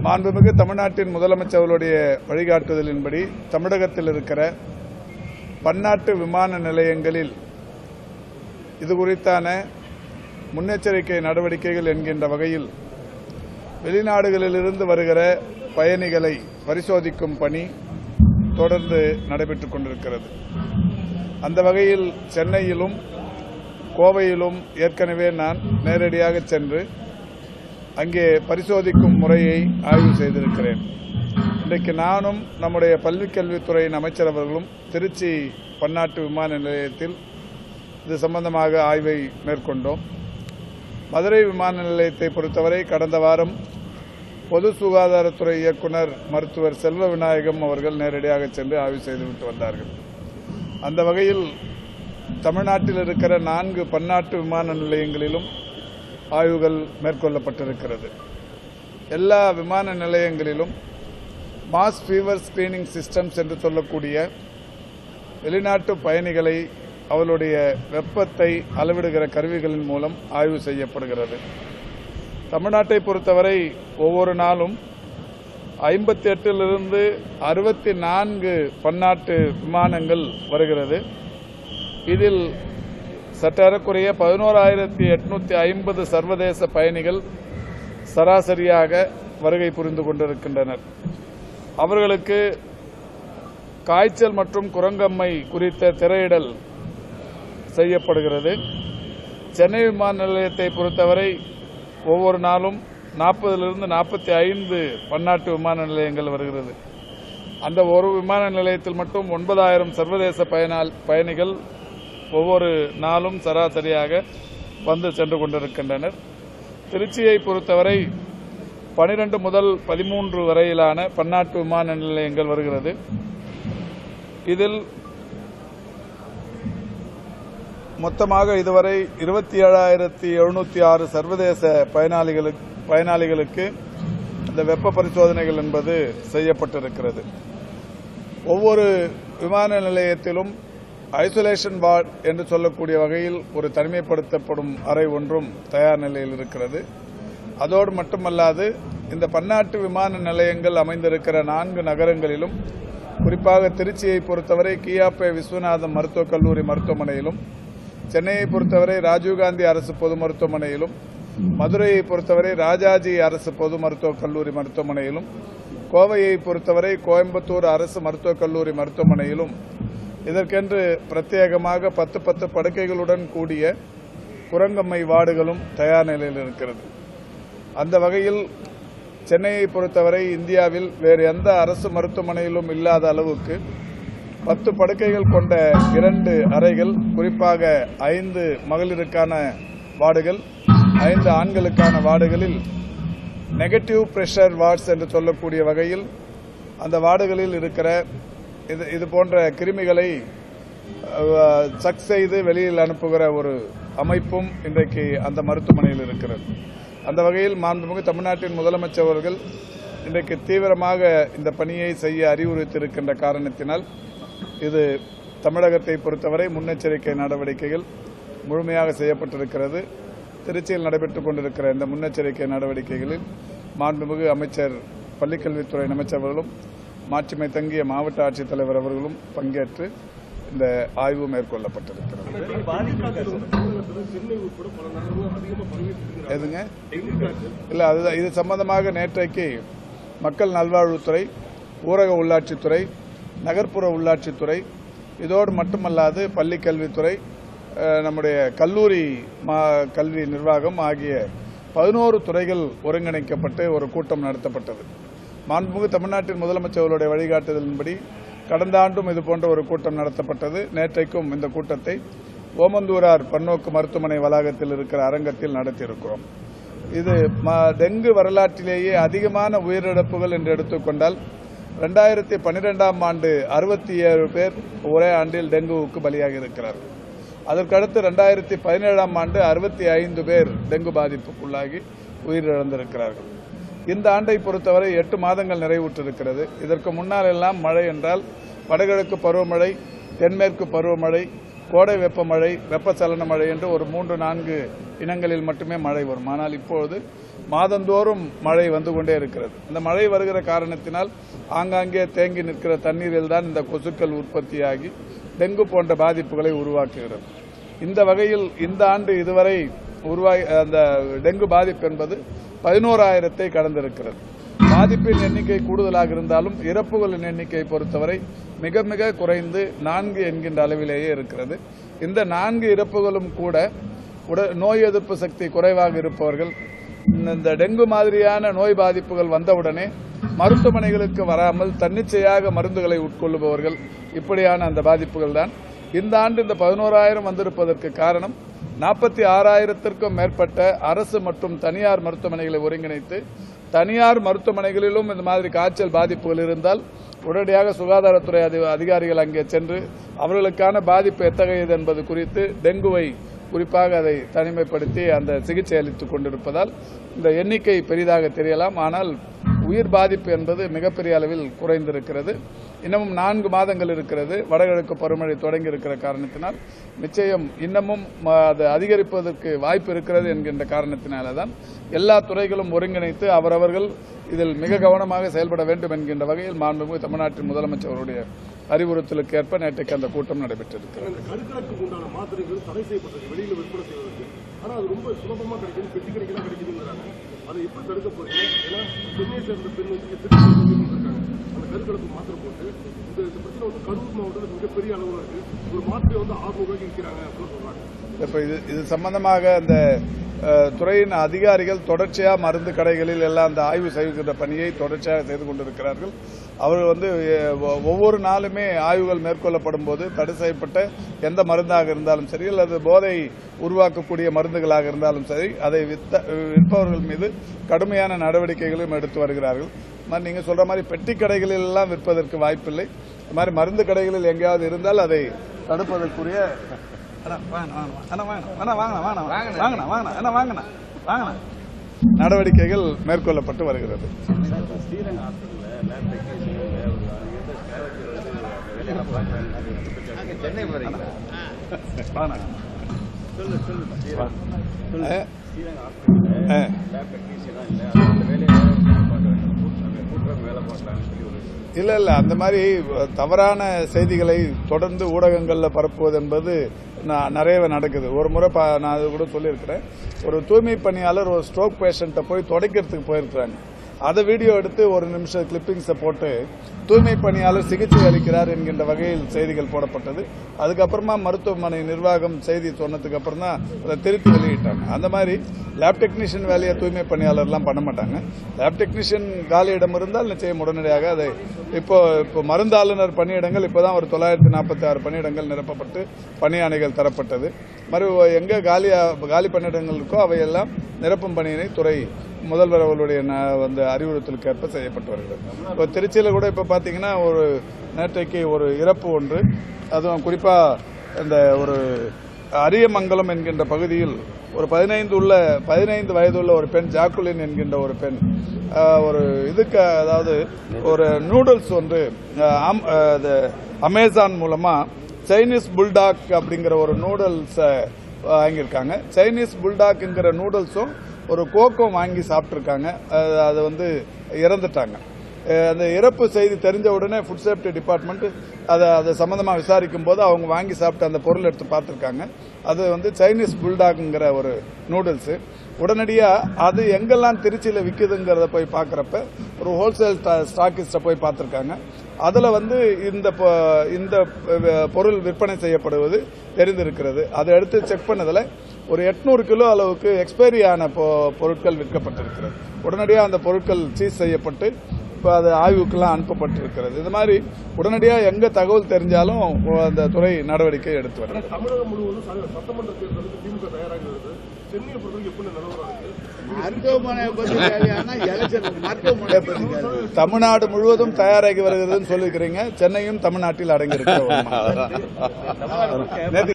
மாண்புமிகு தமிழ்நாட்டின் முதலமைச்சர்களுடைய வழிகாட்டுதலின்படி தமிழகத்தில் இருக்கிற பன்னாட்டு விமான நிலையங்களில் இது குறித்தான முன்னெச்சரிக்கை நடவடிக்கைகள் என்கின்ற வகையில் வெளிநாடுகளிலிருந்து வருகிற பயணிகளை பரிசோதிக்கும் பணி தொடர்ந்து நடைபெற்றுக் கொண்டிருக்கிறது அந்த வகையில் சென்னையிலும் கோவையிலும் ஏற்கனவே நான் நேரடியாக சென்று அங்கே பரிசோதிக்கும் முறையை ஆய்வு செய்திருக்கிறேன் இன்றைக்கு நானும் நம்முடைய பள்ளிக்கல்வித்துறையின் அமைச்சர் அவர்களும் திருச்சி பன்னாட்டு விமான நிலையத்தில் இது சம்பந்தமாக ஆய்வை மேற்கொண்டோம் மதுரை விமான நிலையத்தை பொறுத்தவரை கடந்த வாரம் பொது சுகாதாரத்துறை இயக்குனர் மருத்துவர் செல்வ விநாயகம் அவர்கள் நேரடியாக சென்று ஆய்வு செய்துவிட்டு வந்தார்கள் அந்த வகையில் தமிழ்நாட்டில் இருக்கிற நான்கு பன்னாட்டு விமான நிலையங்களிலும் ஆய்வுகள் மேற்கொள்ளப்பட்டிருக்கிறது எல்லா விமான நிலையங்களிலும் மாஸ் ஃபீவர் ஸ்கிரீனிங் சிஸ்டம்ஸ் என்று சொல்லக்கூடிய வெளிநாட்டு பயணிகளை அவளுடைய வெப்பத்தை அளவிடுகிற கருவிகளின் மூலம் ஆய்வு செய்யப்படுகிறது தமிழ்நாட்டை பொறுத்தவரை ஒவ்வொரு நாளும் ஐம்பத்தி எட்டிலிருந்து அறுபத்தி நான்கு பன்னாட்டு விமானங்கள் வருகிறது இதில் சற்றேறக்குறைய பதினோராயிரத்தி எட்நூத்தி ஐம்பது சர்வதேச பயணிகள் சராசரியாக வருகை புரிந்து கொண்டிருக்கின்றனர் அவர்களுக்கு காய்ச்சல் மற்றும் குரங்கம்மை குறித்த திரையிடல் செய்யப்படுகிறது சென்னை விமான நிலையத்தை பொறுத்தவரை ஒவ்வொரு நாளும் நாற்பதிலிருந்து நாற்பத்தி ஐந்து பன்னாட்டு விமான நிலையங்கள் வருகிறது அந்த ஒரு விமான நிலையத்தில் மட்டும் ஒன்பதாயிரம் சர்வதேச பயனால் பயணிகள் ஒவ்வொரு நாளும் சராசரியாக வந்து சென்று கொண்டிருக்கின்றனர் திருச்சியை பொறுத்தவரை பனிரெண்டு முதல் பதிமூன்று வரையிலான பன்னாட்டு விமான நிலையங்கள் வருகிறது இதில் மொத்தமாக இதுவரை இருபத்தி ஏழாயிரத்தி எழுநூத்தி ஆறு சர்வதேச பயனாளிகளுக்கு பயனாளிகளுக்கு இந்த வெப்ப பரிசோதனைகள் என்பது செய்யப்பட்டிருக்கிறது ஒவ்வொரு விமான நிலையத்திலும் ஐசோலேஷன் வார்டு என்று சொல்லக்கூடிய வகையில் ஒரு தனிமைப்படுத்தப்படும் அறை ஒன்றும் தயார் நிலையில் இருக்கிறது அதோடு மட்டுமல்லாது இந்த பன்னாட்டு விமான நிலையங்கள் அமைந்திருக்கிற நான்கு நகரங்களிலும் குறிப்பாக திருச்சியை பொறுத்தவரை கியாப்பே விஸ்வநாதம் மருத்துவக் கல்லூரி மருத்துவமனையிலும் சென்னையை பொறுத்தவரை ராஜீவ்காந்தி அரசு பொது மருத்துவமனையிலும் மதுரையை பொறுத்தவரை ராஜாஜி அரசு பொது மருத்துவக் கல்லூரி மருத்துவமனையிலும் கோவையை பொறுத்தவரை கோயம்புத்தூர் அரசு மருத்துவக் கல்லூரி மருத்துவமனையிலும் இதற்கென்று பிரத்யேகமாக பத்து பத்து படுக்கைகளுடன் கூடிய குரங்கம்மை வார்டுகளும் தயார் நிலையில் இருக்கிறது அந்த வகையில் சென்னையை பொறுத்தவரை இந்தியாவில் வேறு எந்த அரசு மருத்துவமனையிலும் இல்லாத அளவுக்கு பத்து படுக்கைகள் கொண்ட இரண்டு அறைகள் குறிப்பாக ஐந்து மகளிருக்கான வார்டுகள் ஐந்து ஆண்களுக்கான வார்டுகளில் நெகட்டிவ் பிரஷர் வார்ட்ஸ் என்று சொல்லக்கூடிய வகையில் அந்த வார்டுகளில் இருக்கிற இது இது போன்ற கிருமிகளை சக் செய்து வெளியில் அனுப்புகிற ஒரு அமைப்பும் இன்றைக்கு அந்த மருத்துவமனையில் இருக்கிறது அந்த வகையில் மாண்புமிகு தமிழ்நாட்டின் முதலமைச்சர் அவர்கள் இன்றைக்கு தீவிரமாக இந்த பணியை செய்ய அறிவுறுத்தியிருக்கின்ற காரணத்தினால் இது தமிழகத்தை பொறுத்தவரை முன்னெச்சரிக்கை நடவடிக்கைகள் முழுமையாக செய்யப்பட்டிருக்கிறது திருச்சியில் நடைபெற்றுக் கொண்டிருக்கிற இந்த முன்னெச்சரிக்கை நடவடிக்கைகளில் மாண்புமிகு அமைச்சர் பள்ளிக்கல்வித்துறை அமைச்சர் அவர்களும் மாட்சிமை தங்கிய மாவட்ட ஆட்சித்தலைவர் அவர்களும் பங்கேற்று இந்த ஆய்வு மேற்கொள்ளப்பட்டிருக்கிறது எதுங்க இல்ல அதுதான் இது சம்பந்தமாக நேற்றைக்கு மக்கள் நல்வாழ்வுத்துறை ஊரக உள்ளாட்சித்துறை நகர்ப்புற உள்ளாட்சித்துறை இதோடு மட்டுமல்லாது பள்ளி கல்வித்துறை அஹ், நம்முடைய கல்லூரி மா- கல்வி நிர்வாகம் ஆகிய பதினோரு துறைகள் ஒருங்கிணைக்கப்பட்டு ஒரு கூட்டம் நடத்தப்பட்டது மாண்புமிகு தமிழ்நாட்டின் முதலமைச்சர்களுடைய வழிகாட்டுதலின்படி கடந்த ஆண்டும் இது போன்ற ஒரு கூட்டம் நடத்தப்பட்டது நேற்றைக்கும் இந்த கூட்டத்தை ஓமந்தூரார் பன்னோக்கு மருத்துவமனை வளாகத்தில் இருக்கிற அரங்கத்தில் நடத்தியிருக்கிறோம் இது ம- டெங்கு வரலாற்றிலேயே அதிகமான உயிரிழப்புகள் என்று எடுத்துக்கொண்டால் ரெண்டாயிரத்தி பன்னிரெண்டாம் ஆண்டு அறுபத்தி ஏழு பேர் ஒரே ஆண்டில் டெங்குவுக்கு பலியாகி இருக்கிறார்கள் அதற்கடுத்து ரெண்டாயிரத்தி பதினேழாம் ஆண்டு அறுபத்தி ஐந்து பேர் டெங்கு பாதிப்புக்குள்ளாகி உயிரிழந்திருக்கிறார்கள் இந்த ஆண்டை பொறுத்தவரை எட்டு மாதங்கள் நிறைவுற்றிருக்கிறது இதற்கு முன்னால் எல்லாம் மழை என்றால் வடகிழக்கு பருவமழை தென்மேற்கு பருவமழை கோடை வெப்பமழை வெப்பச்சலன மழை என்று ஒரு மூன்று நான்கு இனங்களில் மட்டுமே மழை வரும் ஆனால் இப்பொழுது மாதந்தோறும் மழை வந்து கொண்டே இருக்கிறது இந்த மழை வருகிற காரணத்தினால் ஆங்காங்கே தேங்கி நிற்கிற தண்ணீரில் தான் இந்த கொசுக்கள் உற்பத்தியாகி டெங்கு போன்ற பாதிப்புகளை உருவாக்குகிறது இந்த வகையில் இந்த ஆண்டு இதுவரை உருவாகி அந்த டெங்கு பாதிப்பு என்பது பதினோராயிரத்தை கடந்திருக்கிறது பாதிப்பின் எண்ணிக்கை கூடுதலாக இருந்தாலும் இறப்புகளின் எண்ணிக்கையை பொறுத்தவரை மிக மிக குறைந்து நான்கு என்கின்ற அளவிலேயே இருக்கிறது இந்த நான்கு இறப்புகளும் கூட உட நோய் எதிர்ப்பு சக்தி குறைவாக இருப்பவர்கள் இந்த டெங்கு மாதிரியான நோய் பாதிப்புகள் வந்தவுடனே மருத்துவமனைகளுக்கு வராமல் தன்னிச்சையாக மருந்துகளை உட்கொள்ளுபவர்கள் இப்படியான அந்த பாதிப்புகள் தான் இந்த ஆண்டு இந்த பதினோராயிரம் வந்திருப்பதற்கு காரணம் நாற்பத்தி ஆறாயிரத்திற்கும் மேற்பட்ட அரசு மற்றும் தனியார் மருத்துவமனைகளை ஒருங்கிணைத்து தனியார் மருத்துவமனைகளிலும் இந்த மாதிரி காய்ச்சல் பாதிப்புகள் இருந்தால் உடனடியாக சுகாதாரத்துறை அதி- அதிகாரிகள் அங்கே சென்று அவர்களுக்கான பாதிப்பு எத்தகையது என்பது குறித்து டெங்குவை குறிப்பாக அதை தனிமைப்படுத்தி அந்த சிகிச்சை அளித்துக் கொண்டிருப்பதால் இந்த எண்ணிக்கை பெரிதாக தெரியலாம் ஆனால் உயிர் பாதிப்பு என்பது மிகப்பெரிய அளவில் குறைந்திருக்கிறது இன்னமும் நான்கு மாதங்கள் இருக்கிறது வடகிழக்கு பருவமழை தொடங்கி இருக்கிற காரணத்தினால் நிச்சயம் இன்னமும் ம, அது அதிகரிப்பதற்கு வாய்ப்பு இருக்கிறது என்கின்ற காரணத்தினால தான் எல்லா துறைகளும் ஒருங்கிணைத்து அவரவர்கள் இதில் மிக கவனமாக செயல்பட வேண்டும் என்கின்ற வகையில் மாண்புமிகு தமிழ்நாட்டின் முதலமைச்சர் அவருடைய அறிவுறுத்தலுக்கு ஏற்ப நேற்றைக்கு அந்த கூட்டம் நடைபெற்றிருக்கிறது அந்த கருக்கலத்துக்கு உண்டான மாத்திரைகள் தடை செய்யப்பட்டிருக்கு வெளியில விற்பனை செய்வதற்கு ஆனா அது ரொம்ப சுலபமா கிடைக்குது பெட்டி கடைக்கெல்லாம் கிடைக்குதுங்கிறாங்க அதை எப்படி தடுக்க போறீங்க ஏன்னா சென்னையை சேர்ந்த பெண் வந்து திருச்சி இருக்காங்க அந்த கருக்கலப்பு மாத்திரை போட்டு இந்த இந்த பிரச்சனை வந்து கரூர் மாவட்டத்தில் மிகப்பெரிய அளவுல இருக்கு ஒரு மாத்திரை வந்து ஆறுநூறு ரூபாய்க்கு விற்கிறாங்க அப்படின்னு சொல்றாங்க இப்ப இது இது சம்பந்தமாக அந்த அஹ், துறையின் அதிகாரிகள் தொடர்ச்சியா மருந்து கடைகளில் எல்லாம் அந்த ஆய்வு செய்கின்ற பணியை தொடர்ச்சியாக செய்து கொண்டிருக்கிறார்கள் அவர்கள் வந்து அஹ், ஒ- ஒவ்வொரு நாளுமே ஆய்வுகள் மேற்கொள்ளப்படும் போது தடை செய்யப்பட்ட எந்த மருந்தாக இருந்தாலும் சரி அல்லது போதை உருவாக்கக்கூடிய மருந்துகளாக இருந்தாலும் சரி அதை வித்த விற்பவர்கள் மீது கடுமையான நடவடிக்கைகளும் எடுத்து வருகிறார்கள் மாதிரி நீங்க சொல்ற மாதிரி பெட்டி கடைகளில் எல்லாம் விற்பதற்கு வாய்ப்பில்லை இந்த மாதிரி மருந்து கடைகளில் எங்கேயாவது இருந்தால் அதை தடுப்பதற்குரிய அண்ணா, வாங்கண்ணா, வாங்கண்ணா. அண்ணா, வாங்கண்ணா. அண்ணா, வாங்கண்ணா, வாங்கண்ணா. வாங்கண்ணா, வாங்கண்ணா. அண்ணா, வாங்கண்ணா. வாங்கண்ணா. நடவடிக்கைகள் மேற்கொள்ளப்பட்டு வருகிறது ஸ்ரீரங்கம் ஹாஸ்பிட்டலில் லேப் டெக்னீஷியன் வேலையெல்லாம் பார்க்குறாங்க சென்னை போகிறீங்களா வாங்கண்ணா. சொல்லு சொல்லு ஸ்ரீரங்கம் ஆ, ஸ்ரீரங்கம் ஹாஸ்பிட்டலில் ஆ. லேப் டெக்னீஷியனாக இல்லை அந்த வேலையை பார்க்க கூட்டுறவு வேலை பார்க்கலாம்னு சொல்லி ஒரு இல்ல இல்ல அந்த மாதிரி தவறான செய்திகளை தொடர்ந்து ஊடகங்கள்ல பரப்புவது என்பது ந- நிறையவே நடக்குது ஒரு முறை ப- நான் அது கூட சொல்லியிருக்கிறேன் ஒரு தூய்மை பணியாளர் ஒரு ஸ்ட்ரோக் பேஷண்ட்டை போய் தொடக்கிறதுக்கு போயிருக்கிறாங்க அதை வீடியோ எடுத்து ஒரு நிமிஷம் கிளிப்பிங்ஸை போட்டு தூய்மை பணியாளர் சிகிச்சை அளிக்கிறார் என்கின்ற வகையில் செய்திகள் போடப்பட்டது அதுக்கப்புறமா மருத்துவமனை நிர்வாகம் செய்தி சொன்னதுக்கு அப்புறம் தான் அதை திருப்பி வெளியிட்டாங்க அந்த மாதிரி லேப் டெக்னீஷியன் வேலையை தூய்மை பணியாளர்லாம் பண்ண மாட்டாங்க லேப் டெக்னீஷியன் காலியிடம் இருந்தால் நிச்சயம் உடனடியாக அதை இப்போ இப்போ மருந்தாளுநர் பணியிடங்கள் இப்போதான் ஒரு தொள்ளாயிரத்தி நாற்பத்தி ஆறு பணியிடங்கள் நிரப்பப்பட்டு பணியாணைகள் தரப்பட்டது மறு எங்கே காலியா காலி பணியிடங்கள் இருக்கோ அவையெல்லாம் நிரப்பும் பணியினை துறை முதல்வர் அவர்களுடைய ந- அந்த அறிவுறுத்தலுக்கு ஏற்ப செய்யப்பட்டு வருகிறது இப்போ திருச்சியில் கூட இப்போ பார்த்தீங்கன்னா ஒரு நேற்றைக்கு ஒரு இறப்பு ஒன்று அதுவும் குறிப்பாக இந்த ஒரு அரியமங்கலம் என்கின்ற பகுதியில் ஒரு பதினைந்து உள்ள பதினைந்து வயதுள்ள ஒரு பெண் ஜாக்குலின் என்கின்ற ஒரு பெண் ஆஹ், ஒரு இதுக்கு அதாவது ஒரு நூடுல்ஸ் ஒன்று ஆஹ், ஆம்- ஆஹ், அது அமேசான் மூலமா சைனீஸ் புல்டாக் அப்படிங்கிற ஒரு நூடுல்ஸை வாங்கியிருக்காங்க சைனீஸ் புல்டாக்ங்கிற நூடுல்ஸும் ஒரு கோக்கும் வாங்கி சாப்பிட்ருக்காங்க அது- அது வந்து இறந்துட்டாங்க அஹ் அந்த இறப்பு செய்தி தெரிஞ்ச உடனே ஃபுட் சேஃப்டி டிபார்ட்மெண்ட் அதை அதை சம்மந்தமாக விசாரிக்கும் போது அவங்க வாங்கி சாப்பிட்ட அந்த பொருள் எடுத்து பார்த்துருக்காங்க அது வந்து சைனீஸ் புல்டாக்ங்கிற ஒரு நூடுல்ஸு உடனடியாக அது எங்கெல்லாம் திருச்சியில் விற்குதுங்கிறத போய் பார்க்குறப்ப ஒரு ஹோல்சேல் ஸ்டாக்கிஸ்ட்டை போய் பார்த்துருக்காங்க அதில் வந்து இந்த பொ- இந்த அஹ், பொருள் விற்பனை செய்யப்படுவது தெரிந்திருக்கிறது அதை எடுத்து செக் பண்ணதில் ஒரு எட்நூறு கிலோ அளவுக்கு எக்ஸ்பைரி ஆன பொ- பொருட்கள் விற்கப்பட்டிருக்கிறது உடனடியாக அந்த பொருட்கள் சீஸ் செய்யப்பட்டு இப்போ அது ஆய்வுக்கெல்லாம் அனுப்பப்பட்டிருக்கிறது இது மாதிரி உடனடியாக எங்கே தகவல் தெரிஞ்சாலும் அந்த துறை நடவடிக்கை எடுத்து வருது ஆனா தமிழகம் முழுவதும் ச- சட்டமன்ற தேர்தலுக்கு திமுக தயாராகி வருது சென்னையை பொறுத்தவரைக்கும் எப்படி நிலவரம் இருக்கு மருத்துவமனை பத்தி கேள்வியானா எலெக்ஷன் மருத்துவமனை பத்தி கேள்வி தமிழ்நாடு முழுவதும் தயாராகி வருகிறதுன்னு சொல்லியிருக்கிறீங்க சென்னையும் தமிழ்நாட்டில் அடங்கியிருக்கிற ஒரு மாநிலம். நேத்து